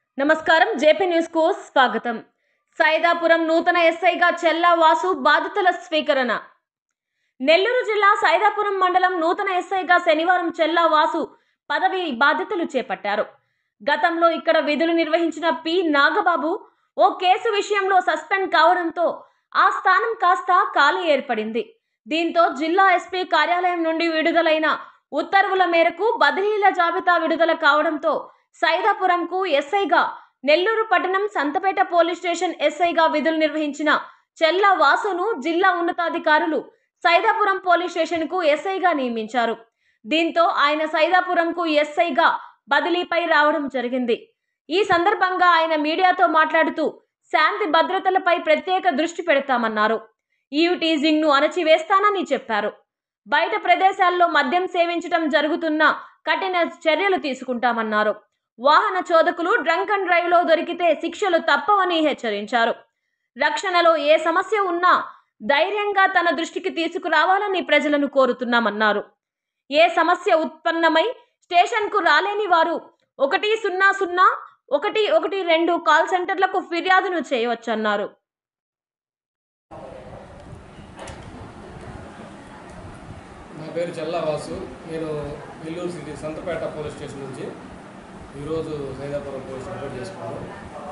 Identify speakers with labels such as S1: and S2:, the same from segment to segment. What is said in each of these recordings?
S1: నమస్కారం JP news కు స్వాగతం సైదాపురం నూతన ఎస్ఐగా చెల్లా వాసు బాధితుల స్వీకరణ నెల్లూరు జిల్లా సైదాపురం మండలం నూతన ఎస్ఐగా శనివారం చెల్లా వాసు పదవి బాధ్యతలు చేపట్టారు గతంలో ఇక్కడ విధులు నిర్వహించిన పి నాగబాబు ఓ కేసు విషయంలో సస్పెండ్ కావడంతో ఆ స్థానం కాస్త ఖాళీ ఏర్పడింది దీంతో జిల్లా ఎస్పీ కార్యాలయం నుండి విడుదలైన ఉత్తర్వుల మేరకు బదిలీల జాబితా విడుదల కావడంతో సైదాపురంకు ఎస్ఐగా నెల్లూరు పట్టణం సంతపేట పోలీస్ స్టేషన్ ఎస్ఐగా విధులు నిర్వహించిన చెల్ల వాసును జిల్లా ఉన్నతాధికారులు సైదాపురం పోలీస్ స్టేషన్కు ఎస్ఐగా నియమించారు దీంతో ఆయన సైదాపురంకు ఎస్ఐగా బదిలీపై రావడం జరిగింది ఈ సందర్భంగా ఆయన మీడియాతో మాట్లాడుతూ శాంతి భద్రతలపై ప్రత్యేక దృష్టి పెడతామన్నారు ఈవ్ టీజింగ్ ను అణచివేస్తానని చెప్పారు బయట ప్రదేశాల్లో మద్యం సేవించడం జరుగుతున్న కఠిన చర్యలు తీసుకుంటామన్నారు వాహన చోదకులు డ్రంక్ అండ్ డ్రైవ్ లో దొరికితే శిక్షలు తప్పవని హెచ్చరించారు రక్షణలో ఏ సమస్య ఉన్నా ధైర్యంగా తన దృష్టికి తీసుకురావాలని ప్రజలను కోరుతున్నామన్నారు ఏ సమస్య ఉత్పన్నమై స్టేషన్కు రాలేని వారు ఒకటి సున్నా సున్నా ఒకటి ఒకటి రెండు కాల్ సెంటర్లకు ఫిర్యాదును చేయవచ్చన్నారు
S2: నా పేరు చెల్లా వాసు నేను Nellore city Santhapeta police station నుంచి ఈరోజు సైదాపురం పోలీస్ రిపోర్ట్ చేసుకున్నాను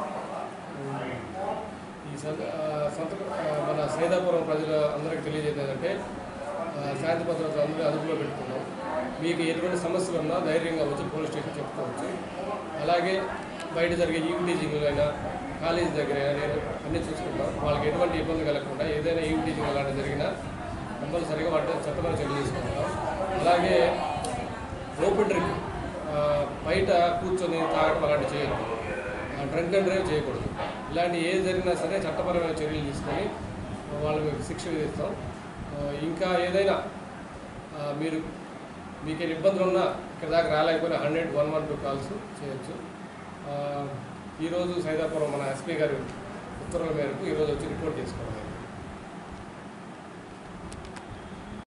S2: ఈ సంత ఆ, సంత ఆ, మన సైదాపురం ప్రజల అందరికీ తెలియజేది ఏంటంటే ఆ, శాంతి భద్రత అందరూ అదుపులో పెట్టుకున్నాం మీకు ఎటువంటి సమస్యలు ఉన్నా ధైర్యంగా వచ్చి పోలీస్ స్టేషన్ చెప్పుకోవచ్చు అలాగే బయట జరిగే ఈవ్ టీచింగ్ అయినా కాలేజీ దగ్గర అయినా నేను అన్నీ చూసుకుంటాం వాళ్ళకి ఎటువంటి ఇబ్బంది కలగకుండా ఏదైనా ఈవ్ టీచింగ్ అలాంటి జరిగినా కంపల్సరీగా వాటి చట్టమైన చర్యలు తీసుకుంటాం అలాగే ఓపెన్ డ్రింక్ ఆ, బయట కూర్చొని తాగడం అలాంటివి చేయొద్దు డ్రంక్ అండ్ డ్రైవ్ చేయకూడదు ఇలాంటి ఏది జరిగినా సరే చట్టపరమైన చర్యలు తీసుకొని వాళ్ళకి శిక్ష విధిస్తాం ఆ, ఇంకా ఏదైనా ఆ, మీరు మీకు ఏమైనా ఇబ్బందులు ఉన్నా ఇక్కడ దాకా రాలేకపోయినా hundred one one two calls చేయొచ్చు ఆ, ఈరోజు సైదాపురం మన ఎస్పీ గారి ఉత్తర్వుల మేరకు ఈరోజు వచ్చి రిపోర్ట్ చేసుకోవాలి